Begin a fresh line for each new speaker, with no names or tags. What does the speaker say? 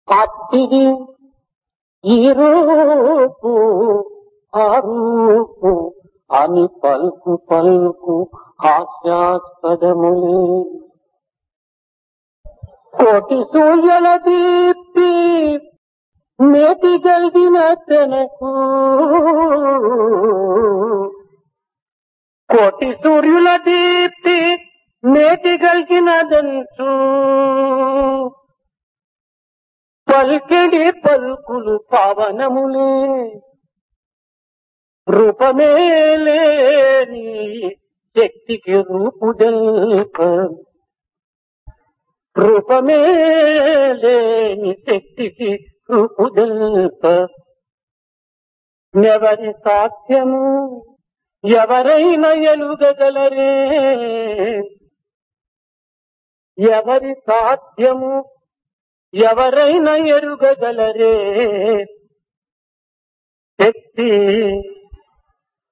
అట్టిది ఈ రూపు ఆ రూపు అని పలుకు పలుకు హాస్యాస్పదములే కోటి సూర్యుల దీప్తి మేటి గలిగిన తనకు కోటి సూర్యుల దీప్తి మేటి గలిగినదంచు పల్కిడి పలుకులు పావనములే రూపమే లేని శక్తికి రూపుదల్ప రూపమే లేని శక్తికి రూపుదల్ప ఎవరి సాధ్యము ఎవరైనా ఎలుగగలరే ఎవరి సాధ్యము ఎవరైనా ఎరుగగలరే శక్తి